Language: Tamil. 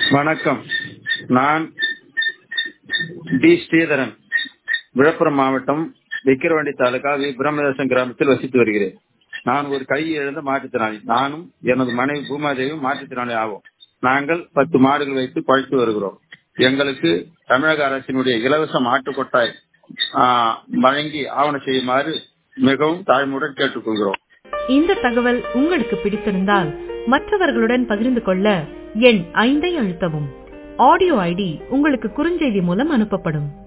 வணக்கம் நான் டி ஸ்ரீதரன் விழுப்புரம் மாவட்டம் விக்கிரவாண்டி தாலுகா வி பிரம்மதேசம் கிராமத்தில் வசித்து வருகிறேன் நான் ஒரு கை இழந்த மாற்றுத்திறனாளி நானும் எனது மனைவி பூமாதேவியும் மாற்றுத்திறனாளி ஆவோம் நாங்கள் பத்து மாடுகள் வைத்து பழித்து வருகிறோம் எங்களுக்கு தமிழக அரசினுடைய இலவச மாட்டு கொட்டாய் ஆஹ், வழங்கி ஆவணம் செய்யுமாறு மிகவும் தாழ்மையுடன் கேட்டுக்கொள்கிறோம் இந்த தகவல் உங்களுக்கு பிடித்திருந்தால் மற்றவர்களுடன் பகிர்ந்து கொள்ள எண் ஐந்தை அழுத்தவும் ஆடியோ ஐடி உங்களுக்கு குறுஞ்செய்தி மூலம் அனுப்பப்படும்